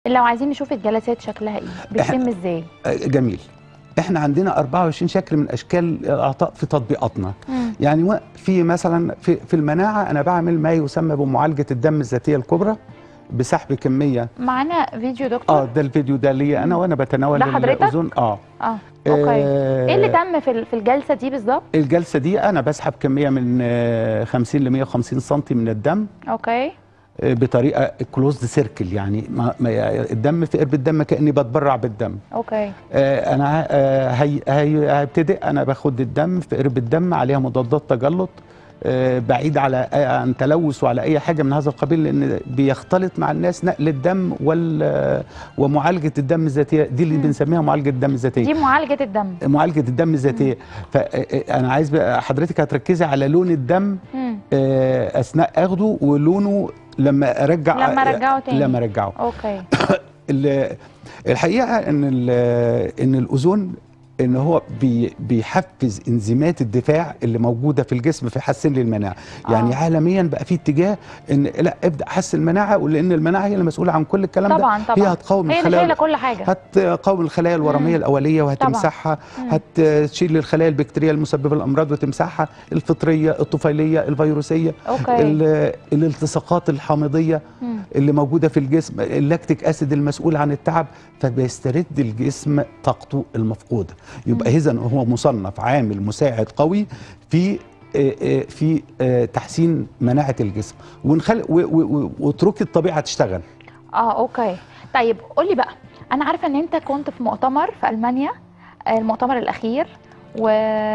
لو عايزين نشوف الجلسات شكلها ايه بتتم ازاي آه، جميل احنا عندنا 24 شكل من اشكال الاعطاء في تطبيقاتنا مم. يعني و- في مثلا في في المناعه انا بعمل ما يسمى بمعالجه الدم الذاتيه الكبرى بسحب كميه معانا فيديو دكتور اه ده الفيديو ده ليا انا وانا بتناول ده حضرتك؟ الاوزون اه اه اوكي آه، ايه اللي تم في ال- في الجلسه دي بالظبط الجلسه دي انا بسحب كميه من آه، 50 ل 150 سم من الدم اوكي آه، بطريقه كلوزد سيركل يعني ما ما الدم في قرب الدم كاني بتبرع بالدم اوكي آه، انا آه، هي هي هبتدئ انا باخد الدم في قرب الدم عليها مضادات تجلط آه، بعيد على آه، عن تلوث وعلى اي حاجه من هذا القبيل لان بيختلط مع الناس نقل الدم وال آه، ومعالجه الدم الذاتيه دي اللي مم. بنسميها معالجه الدم الذاتيه دي معالجه الدم معالجه الدم الذاتيه فانا عايز بقى حضرتك هتركزي على لون الدم مم. آه، اثناء اخده ولونه لما ارجع لما ارجعه تاني لما ارجعه اوكي ال- الحقيقه ان ال- ان الاوزون ان هو بي بيحفز انزيمات الدفاع اللي موجوده في الجسم فيحسن لي المناعه يعني آه. عالميا بقى في اتجاه ان لا ابدا احسن المناعه ولان المناعه هي اللي مسؤوله عن كل الكلام طبعا ده طبعا هي هتقاوم هي اللي شايله الخلايا كل حاجه هتقاوم الخلايا الورميه مم. الاوليه وهتمسحها مم. هتشيل الخلايا البكتيريه المسببه للامراض وتمسحها الفطريه الطفيليه الفيروسيه اوكي ال- الالتصاقات الحامضيه مم. اللي موجوده في الجسم اللاكتيك اسيد المسؤول عن التعب فبيسترد الجسم طاقته المفقوده يبقى اذا هو مصنف عامل مساعد قوي في آه، آه، في آه، تحسين مناعه الجسم ونخلي و- و- و- واتركي الطبيعه تشتغل اه اوكي طيب قولي بقى انا عارفه ان انت كنت في مؤتمر في المانيا آه، المؤتمر الاخير و...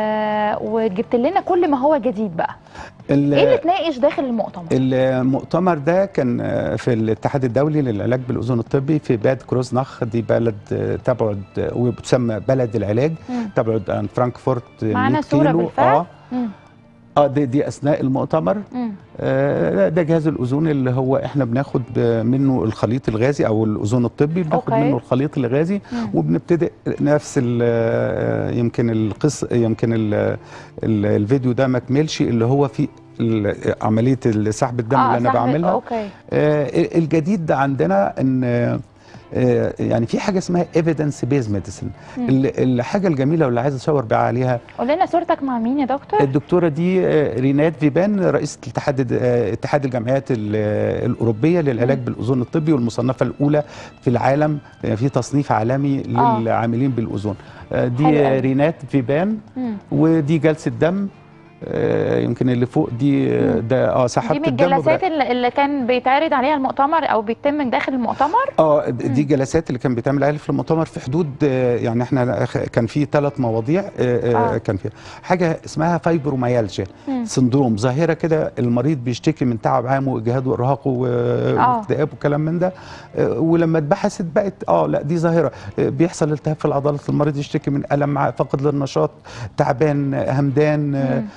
وجبت لنا كل ما هو جديد بقى ال- ايه اللي اتناقش داخل المؤتمر المؤتمر ده كان آه، في الاتحاد الدولي للعلاج بالاذون الطبي في باد كروزناخ دي بلد آه، تبعد آه، وبتسمى بلد العلاج مم. تبعد عن فرانكفورت آه، معانا 100 صورة كيلو. بالفعل؟ اه مم. اه دي, دي اثناء المؤتمر مم. آه، ده جهاز الاذون اللي هو احنا بناخد منه الخليط الغازي او الاذون الطبي بناخد أوكي. منه الخليط الغازي مم. وبنبتدئ نفس ال- آه، يمكن القص يمكن ال- ال- الفيديو ده ما كملش اللي هو في ال- عمليه سحب الدم آه، اللي انا صح، بعملها اوكي آه، الجديد ده عندنا ان آه، آه، يعني في حاجه اسمها ايفيدنس بيز ميديسن مم. الحاجه الجميله واللي عايز اشاور بقى عليها قول لنا صورتك مع مين يا دكتور الدكتوره دي آه، رينات فيبان رئيسه الاتحاد آه، اتحاد الجمعيات ال- آه، الاوروبيه للعلاج مم. بالاذون الطبي والمصنفه الاولى في العالم آه، في تصنيف عالمي آه. للعاملين بالاذون آه، دي حلو آه، أوي. رينات فيبان مم. ودي جلسه دم آه، يمكن اللي فوق دي آه، مم. ده اه دي سحبت من الدم الجلسات اللي اللي كان بيتعرض عليها المؤتمر او بيتم داخل المؤتمر اه دي جلسات اللي كان بيتعمل عليها في المؤتمر في حدود آه، يعني احنا خ- كان في ثلاث مواضيع آه، آه، آه. كان فيها حاجه اسمها فايبروميالجيا مم. سندروم ظاهره كده المريض بيشتكي من تعب عام واجهاد وارهاق و- واكتئاب وكلام من ده آه، ولما اتبحثت بقت اه لا دي ظاهره آه، بيحصل التهاب في العضلات المريض يشتكي من الم مع فقد للنشاط تعبان آه، همدان آه، مم.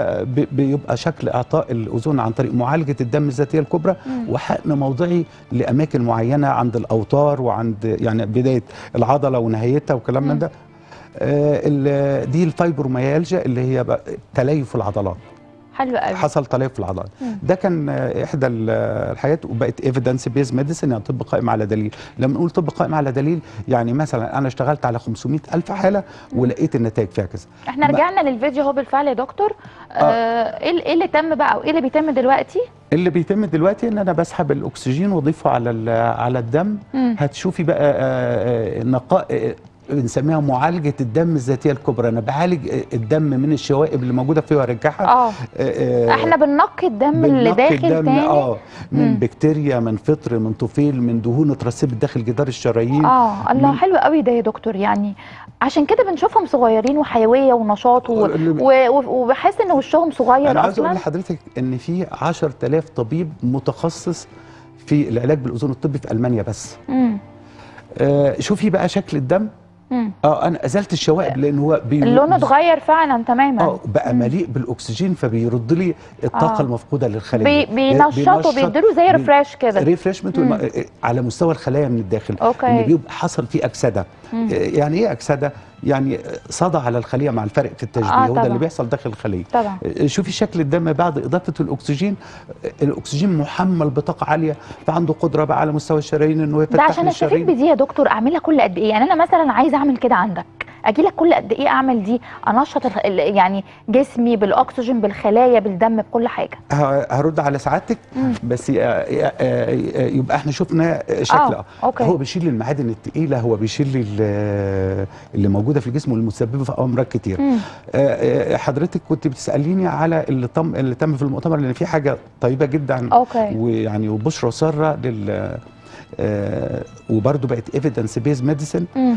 فبيبقى شكل اعطاء الاذون عن طريق معالجه الدم الذاتيه الكبرى مم. وحقن موضعي لاماكن معينه عند الاوتار وعند يعني بدايه العضله ونهايتها وكلام مم. من ده آه، ال- دي الفايبروميالجيا اللي هي بقى تليف العضلات حلو قوي حصل تليف في العضلات مم. ده كان آه، احدى ال- الحاجات وبقت ايفيدنس بيز ميديسن يعني طب قائم على دليل لما نقول طب قائم على دليل يعني مثلا انا اشتغلت على 500 الف حاله ولقيت النتائج فيها كذا احنا ما- رجعنا للفيديو اهو بالفعل يا دكتور آه، ايه ال- إيه اللي تم بقى وايه اللي بيتم دلوقتي اللي بيتم دلوقتي ان انا بسحب الاكسجين واضيفه على ال- على الدم مم. هتشوفي بقى آه، آه، نقاء آه، بنسميها معالجه الدم الذاتيه الكبرى انا بعالج آه، الدم من الشوائب اللي موجوده فيه وارجعها اه آه، آه، احنا بننقي الدم اللي بننقي داخل الدم تاني اه من مم. بكتيريا من فطر من طفيل من دهون اترسبت داخل جدار الشرايين اه الله من- حلو قوي ده يا دكتور يعني عشان كده بنشوفهم صغيرين وحيويه ونشاط و... اللي- و... و... وبحس ان وشهم صغير انا عايز اقول اصلا لحضرتك ان في 10000 طبيب متخصص في العلاج بالاذون الطبي في المانيا بس مم. آه شوفي بقى شكل الدم مم. اه انا ازلت الشوائب لان هو بي اللون اتغير فعلا تماما اه بقى مم. مليء بالاكسجين فبيرد لي الطاقه آه. المفقوده للخليه بي... بينشطوا بيديله زي بي- ريفريش كده ريفرشمنت مم. على مستوى الخلايا من الداخل أوكي. ان بيبقى حصل فيه اكسده مم. آه، يعني ايه اكسده يعني صدى على الخليه مع الفرق في التشبيه آه، هو ده طبعا. اللي بيحصل داخل الخليه طبعا شوفي شكل الدم بعد اضافه الاكسجين الاكسجين محمل بطاقه عاليه فعنده قدره بقى على مستوى الشرايين انه ده يفتح عشان استفيد الشرايين بدي يا دكتور اعملها كل قد ايه يعني انا مثلا عايزه اعمل كده عندك اجي لك كل قد ايه اعمل دي انشط الخ- ال- يعني جسمي بالاكسجين بالخلايا بالدم بكل حاجه ه- هرد على سعادتك مم. بس ي- ي- ي- يبقى احنا شفنا شكل اه اوكي هو بيشيل المعادن الثقيله هو بيشيل ال- اللي موجوده في الجسم والمسببه في امراض كتير مم. آه، آه، حضرتك كنت بتساليني على اللي تم اللي تم في المؤتمر لان في حاجه طيبه جدا اوكي ويعني وبشرى ساره لل آه، وبرضه بقت ايفيدنس بيز ميديسن مم.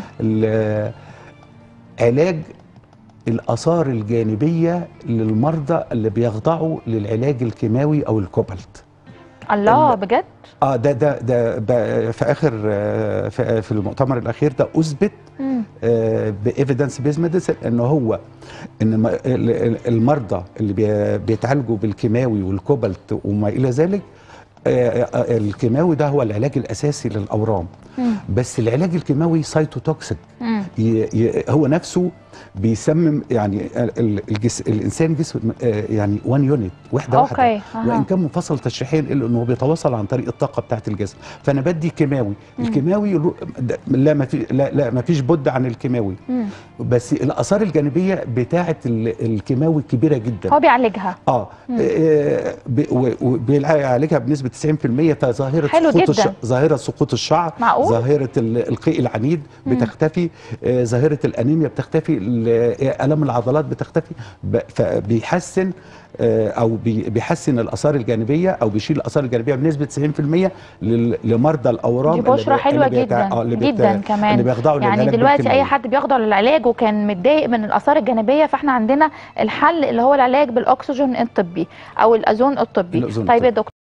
علاج الاثار الجانبيه للمرضى اللي بيخضعوا للعلاج الكيماوي او الكوبالت الله ال- بجد اه ده ده ده ب- في اخر آه، في في المؤتمر الاخير ده اثبت مم. بايفيدنس بيز ميديسن ان هو ان م- ال- ال- المرضى اللي بي- بيتعالجوا بالكيماوي والكوبالت وما الى ذلك آه، آه، الكيماوي ده هو العلاج الاساسي للاورام مم. بس العلاج الكيماوي سايتوتوكسيك مم. ي- ي- هو نفسه بيسمم يعني ال- ال- الجس الانسان جسم آه، يعني وان يونت وحده واحده اوكي وان أها. كان منفصل تشريحيا الا انه بيتواصل عن طريق الطاقه بتاعه الجسم فانا بدي كيماوي مم. الكيماوي له- ده- لا ما في لا لا ما فيش بد عن الكيماوي مم. بس الاثار الجانبيه بتاعه ال- الكيماوي كبيره جدا هو بيعالجها اه مم. آه، ب- و- وبيعالجها بنسبه 90% فظاهره حلو سقوط جدا. الش... ظاهره سقوط الشعر معقول؟ ظاهره ال- القيء العنيد مم. بتختفي آه، ظاهره الانيميا بتختفي ال- الم العضلات بتختفي ب- فبيحسن آه، او بي- بيحسن الاثار الجانبيه او بيشيل الاثار الجانبيه بنسبه 90% لل- لمرضى الاورام دي اللي بشرى بي- حلوه اللي بيتع- جدا آه، اللي بيت- جدا اللي كمان بيخضعوا يعني للعلاج دلوقتي اي بالكيماوي. حد بيخضع للعلاج وكان متضايق من الاثار الجانبيه فاحنا عندنا الحل اللي هو العلاج بالاكسجين الطبي او الاوزون الطبي الأوزون طيب يا الطبي. دكتور